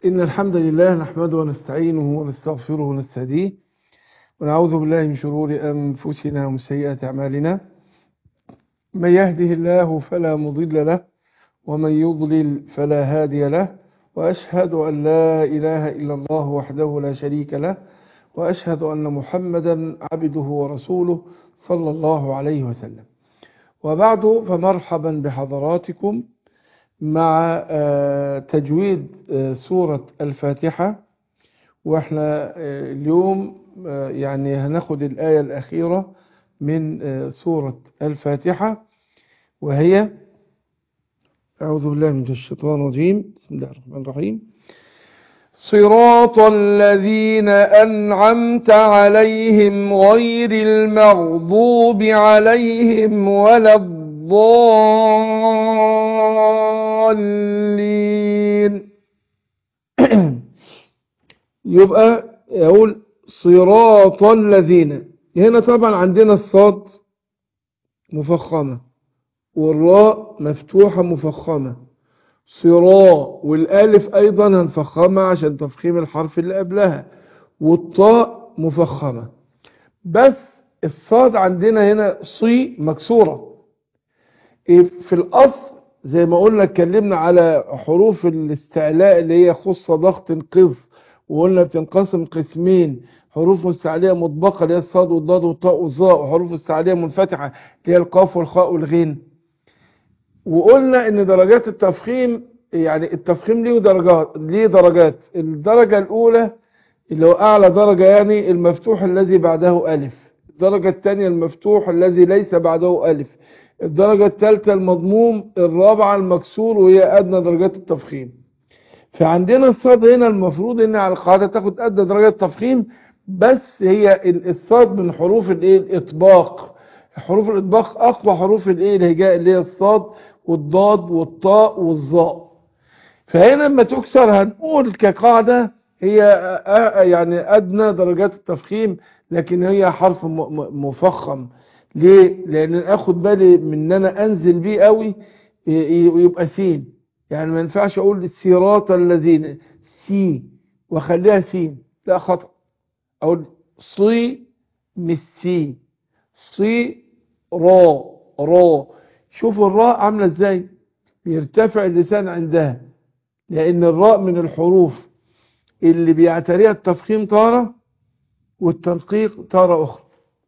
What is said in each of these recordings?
إن الحمد لله نحمده ونستعينه ونستغفره ونستهديه ونعوذ بالله من شرور أنفسنا ومن سيئات أعمالنا من يهده الله فلا مضل له ومن يضلل فلا هادي له وأشهد أن لا إله إلا الله وحده لا شريك له وأشهد أن محمدا عبده ورسوله صلى الله عليه وسلم وبعد فمرحبا بحضراتكم مع تجويد سورة الفاتحة واحنا اليوم يعني هناخد الآية الأخيرة من سورة الفاتحة وهي أعوذ بالله من الشيطان الرجيم بسم الله الرحمن الرحيم صراط الذين أنعمت عليهم غير المغضوب عليهم ولا الضالين يبقى يقول صراط الذين هنا طبعا عندنا الصاد مفخمة والراء مفتوحة مفخمة صراء والالف ايضا هنفخمها عشان تفخيم الحرف اللي قبلها والطاء مفخمة بس الصاد عندنا هنا صي مكسورة في الاصل زي ما قلنا اتكلمنا على حروف الاستعلاء اللي هي خص ضغط قذ وقلنا بتنقسم قسمين حروف مستعلية مطبقة اللي هي الصاد والضاد والطاء والظاء وحروف استعلية منفتحة اللي هي القاف والخاء والغين وقلنا ان درجات التفخيم يعني التفخيم ليه درجات ليه درجات الدرجة الاولى اللي هو اعلى درجة يعني المفتوح الذي بعده الف الدرجة الثانية المفتوح الذي ليس بعده الف الدرجة الثالثة المضموم الرابعة المكسور وهي ادنى درجات التفخيم فعندنا الصاد هنا المفروض ان على القاعدة تاخد ادنى درجات التفخيم بس هي الصاد من حروف الايه الاطباق حروف الاطباق اقوى حروف الايه الهجاء اللي هي الصاد والضاد والطاء والظاء فهنا لما تكسر هنقول كقاعدة هي يعني أدنى درجات التفخيم لكن هي حرف مفخم ليه؟ لأن أخد بالي من أن أنا أنزل بيه قوي ويبقى سين يعني ما ينفعش أقول الصراط الذين سي وأخليها سين لا خطأ أقول صي مش سي صي را را شوفوا الراء عاملة ازاي بيرتفع اللسان عندها لان الراء من الحروف اللي بيعتريها التفخيم تارة والتنقيق تارة اخرى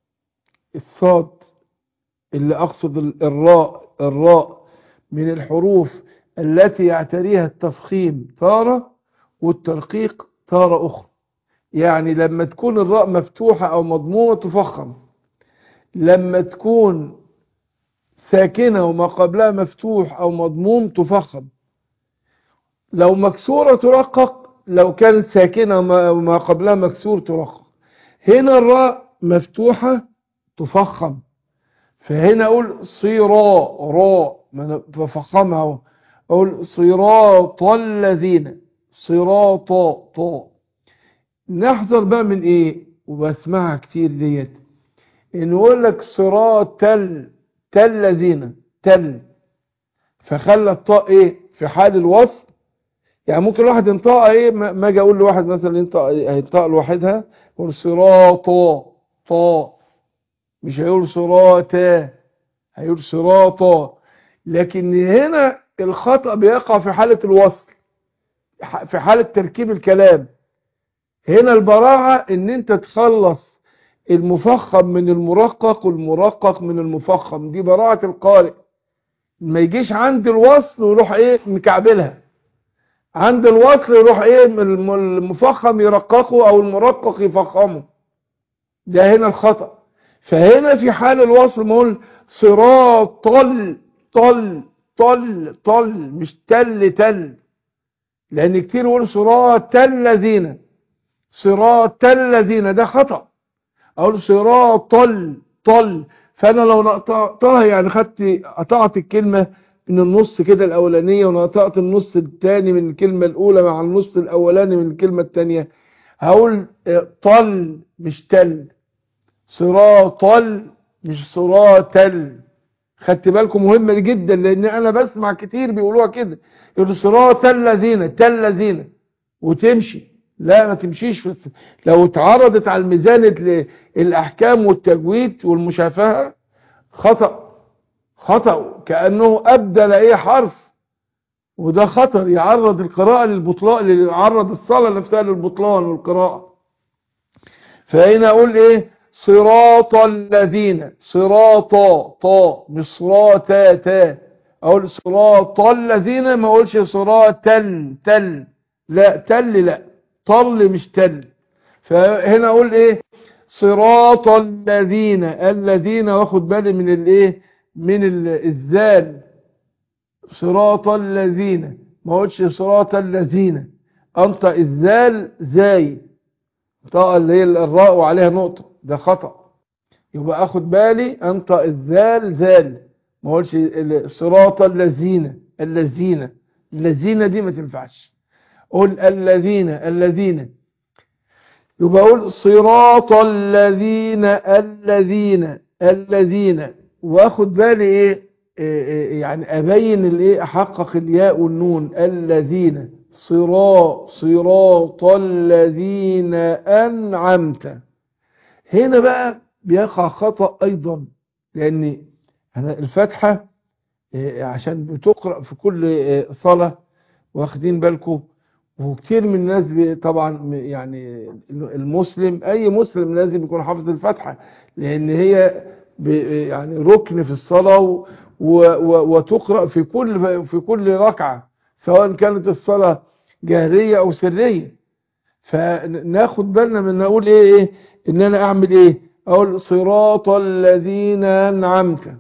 الصاد اللي اقصد الراء الراء من الحروف التي يعتريها التفخيم تارة والترقيق تارة اخرى يعني لما تكون الراء مفتوحة او مضمومة تفخم لما تكون ساكنة وما قبلها مفتوح أو مضموم تفخم لو مكسورة ترقق لو كانت ساكنة وما قبلها مكسور ترقق هنا الراء مفتوحة تفخم فهنا أقول صراء راء بفخمها اهو أقول صراط الذين صراط طاء نحذر بقى من إيه وبسمعها كتير ديت إن يقول لك صراط تل تل الذين تل فخلى الطاء ايه في حال الوصل يعني ممكن الواحد ينطقها ايه ما اجي اقول لواحد مثلا ينطق هينطق لوحدها يقول صراطا طاء مش هيقول صراطا هيقول صراطا لكن هنا الخطأ بيقع في حالة الوصل في حالة تركيب الكلام هنا البراعة ان انت تخلص المفخم من المرقق والمرقق من المفخم دي براعة القارئ ما يجيش عند الوصل ويروح ايه مكعبلها عند الوصل يروح ايه المفخم يرققه او المرقق يفخمه ده هنا الخطأ فهنا في حال الوصل ما اقول صراط طل طل طل طل مش تل تل لان كتير يقول صراط الذين صراط الذين ده خطأ اقول صراط طل طل فانا لو نقطعتها يعني خدت قطعت الكلمة من النص كده الاولانية ونقطعت النص الثاني من الكلمة الاولى مع النص الاولاني من الكلمة الثانية هقول طل مش تل صراط طل مش صراط تل خدت بالكم مهمة جدا لان انا بسمع كتير بيقولوها كده يقولوا صراط الذين تل الذين وتمشي لا ما تمشيش في الس... لو اتعرضت على الميزان ال- الأحكام والتجويد والمشافهة خطأ خطأ كأنه أبدل أي حرف وده خطر يعرض القراءة للبطلان يعرض الصلاة نفسها للبطلان والقراءة فهنا أقول إيه صراط الذين صراطا طا مش صراطا تا أقول صراط الذين ما أقولش صراط تل تل لا تل لا طل مش تل فهنا أقول إيه صراط الذين الذين واخد بالي من الإيه من ال- الذال صراط الذين ما قلتش صراط الذين انت الذال زاي طاء اللي هي الراء وعليها نقطة ده خطأ يبقى اخد بالي انت الذال زال ما قلتش ال- صراط الذين الذين الذين دي ما تنفعش قول الذين الذين يبقى اقول صراط الذين الذين الذين واخد بالي ايه إيه إيه يعني ابين الايه احقق الياء والنون الذين صراط صراط الذين انعمت هنا بقى بيقع خطأ ايضا لان أنا الفاتحة إيه، عشان بتقرأ في كل إيه، صلاة واخدين بالكم وكتير من الناس بي- طبعا م- يعني المسلم اي مسلم لازم يكون حافظ الفاتحة لان هي ب- يعني ركن في الصلاة و- و- وتقرأ في كل في كل ركعة سواء كانت الصلاة جهرية او سرية فناخد بالنا من نقول ايه ايه ان انا اعمل ايه اقول صراط الذين انعمت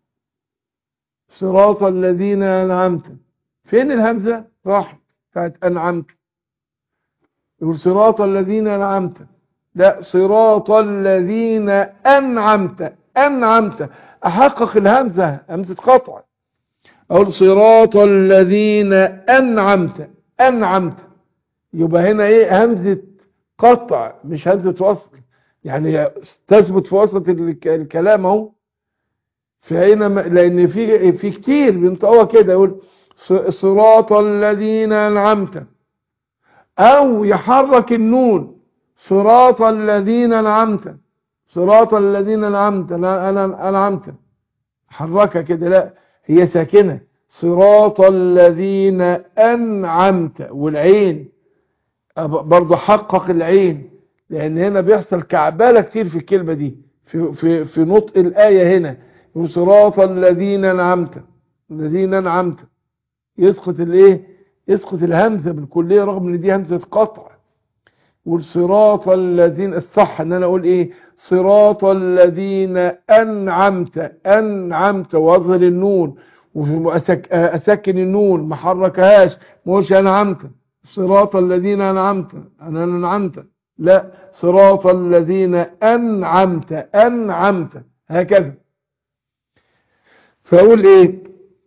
صراط الذين انعمت فين الهمزة راحت بتاعت انعمت يقول صراط الذين انعمت لا صراط الذين انعمت انعمت احقق الهمزة همزة قطع اقول صراط الذين انعمت انعمت يبقى هنا ايه همزة قطع مش همزة وصل يعني تثبت في وسط الك- الكلام اهو فهنا م- لان في في كتير بينطقوها كده يقول ص- صراط الذين انعمت او يحرك النون صراط الذين انعمت صراط الذين انعمت لا انا انعمت حركها كده لا هي ساكنه صراط الذين انعمت والعين أب- برضه حقق العين لان هنا بيحصل كعبله كتير في الكلمه دي في في في نطق الايه هنا يقول صراط الذين انعمت الذين انعمت يسقط الايه يسقط الهمزه بالكليه رغم ان دي همزه قطع والصراط الذين الصح ان انا اقول ايه صراط الذين انعمت انعمت واظهر النون وأسك اسكن النون ما حركهاش ما اقولش انعمت صراط الذين انعمت انا انعمت لا صراط الذين انعمت انعمت هكذا فاقول ايه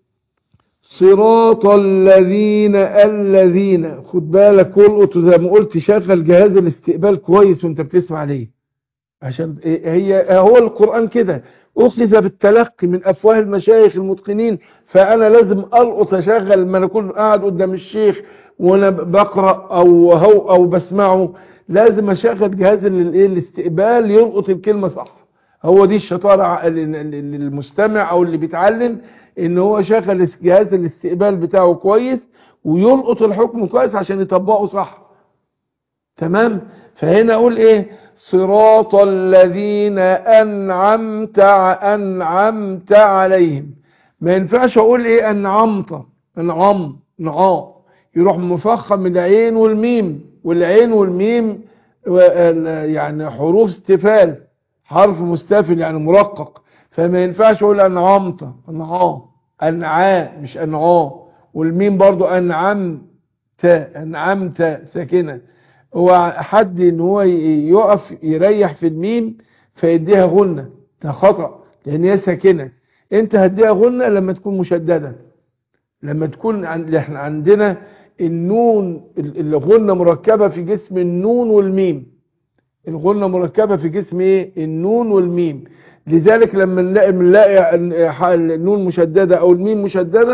صراط الذين الذين خد بالك والقط زي ما قلت شغل جهاز الاستقبال كويس وانت بتسمع ليه عشان إيه هي هو القرآن كده أخذ بالتلقي من أفواه المشايخ المتقنين فأنا لازم ألقط أشغل ما أنا أكون قاعد قدام الشيخ وأنا بقرأ أو هو أو بسمعه لازم أشغل جهاز ال- إيه الاستقبال يلقط الكلمة صح هو دي الشطارة للمستمع أو اللي بيتعلم إن هو شغل جهاز الاستقبال بتاعه كويس ويلقط الحكم كويس عشان يطبقه صح تمام فهنا اقول ايه صراط الذين انعمت ع- انعمت عليهم ما ينفعش اقول ايه انعمت انعم نعام يروح مفخم العين والميم والعين والميم و- ال- يعني حروف استفال حرف مستفل يعني مرقق فما ينفعش اقول انعمت انعام انعام مش انعام والميم برضو انعمت انعمت ساكنه هو حد ان هو ي- يقف يريح في الميم فيديها غنة ده خطأ لان هي ساكنة انت هديها غنة لما تكون مشددة لما تكون عن... احنا عندنا النون ال- الغنة مركبة في جسم النون والميم الغنة مركبة في جسم ايه النون والميم لذلك لما نلاقي بنلاقي ال- ح- النون مشددة او الميم مشددة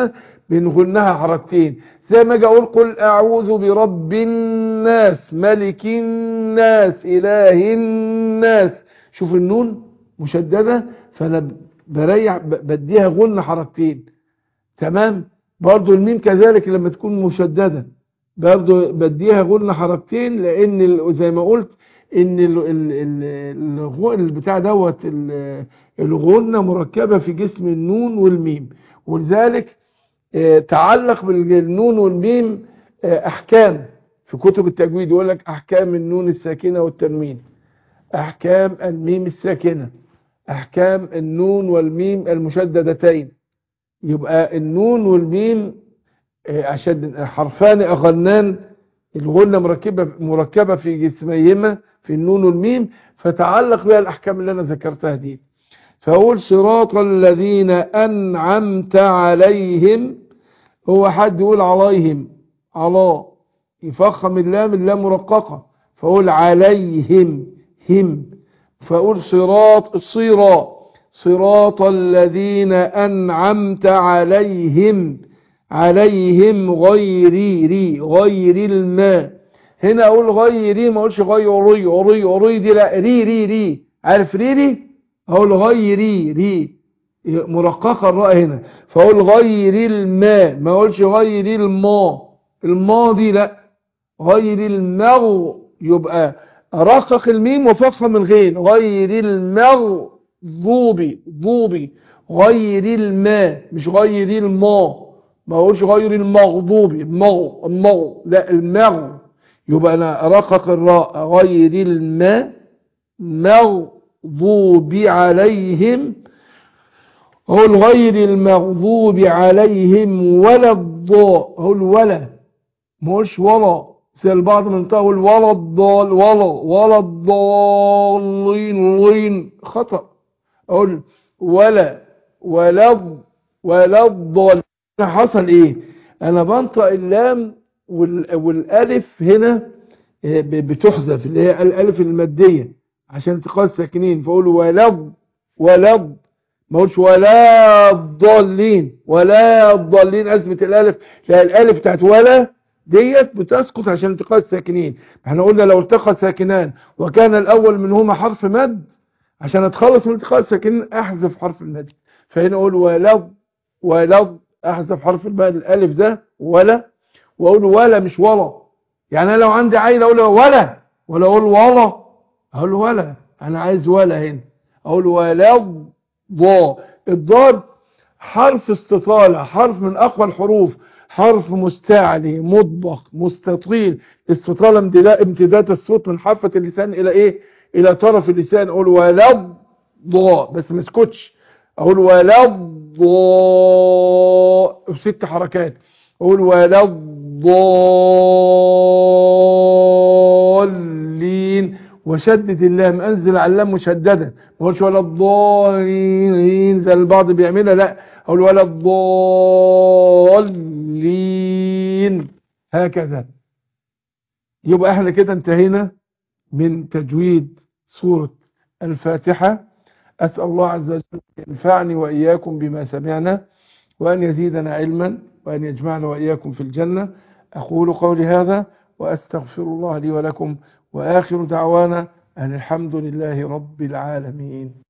بنغنها حركتين زي ما اجي اقول قل اعوذ برب الناس ملك الناس اله الناس شوف النون مشددة فانا بريح بديها غن حركتين تمام برضو الميم كذلك لما تكون مشددة برضو بديها غن حركتين لان زي ما قلت ان البتاع دوت الغنة مركبة في جسم النون والميم ولذلك تعلق بالنون والميم احكام في كتب التجويد يقول لك احكام النون الساكنة والتنوين احكام الميم الساكنة احكام النون والميم المشددتين يبقى النون والميم عشان حرفان اغنان الغنة مركبة مركبة في جسميهما في النون والميم فتعلق بها الاحكام اللي انا ذكرتها دي فاقول صراط الذين انعمت عليهم هو حد يقول عليهم على يفخم اللام اللام مرققة فاقول عليهم هم فاقول صراط صراط صراط الذين انعمت عليهم عليهم غيري ري غير الماء هنا اقول غيري ما اقولش غيري غيري غيري دي لا ري ري ري عارف ري ري اقول غيري ري مرققه الراء هنا فاقول غير الماء ما اقولش غير الماء الماء دي لا غير المغ يبقى رقق الميم وفخم الغين غير المغضوب ضوبي غير الماء مش غير الماء ما اقولش غير المغضوب المغ المغ لا المغ يبقى انا رقق الراء غير الماء مغضوب عليهم هو غير المغضوب عليهم ولا الضاء هو الولا ما اقولش ولا زي البعض منطقه يقول ولا الضال ولا ولا الضالين لين خطأ اقول ولا ولا ولا الضال حصل ايه انا بنطق اللام والالف هنا بتحذف اللي هي الالف الماديه عشان التقاء الساكنين فاقول ولض ولض ما اقولش ولا الضالين ولا الضالين اثبت الالف لا الالف بتاعت ولا ديت بتسقط عشان التقاء الساكنين احنا قلنا لو التقى ساكنان وكان الاول منهما حرف مد عشان اتخلص من التقاء الساكنين احذف حرف المد فهنا اقول ولض ولض احذف حرف المد الالف ده ولا واقول ولا مش ولا يعني انا لو عندي عيل اقول ولا ولا اقول ولا اقول ولا انا عايز ولا هنا اقول ولا ضا الضاد حرف استطالة حرف من اقوى الحروف حرف مستعلي مطبق مستطيل استطالة امتداد, امتداد الصوت من حافة اللسان الى ايه الى طرف اللسان اقول ولا ضا بس ما اسكتش اقول ولا ضا ست حركات اقول ولا الضالين وشدد اللام انزل على اللام مشددا ما اقولش ولا الضالين زي البعض بيعملها لا اقول ولا الضالين هكذا يبقى احنا كده انتهينا من تجويد سورة الفاتحة أسأل الله عز وجل ينفعني وإياكم بما سمعنا وأن يزيدنا علما وأن يجمعنا وإياكم في الجنة أقول قولي هذا وأستغفر الله لي ولكم وآخر دعوانا أن الحمد لله رب العالمين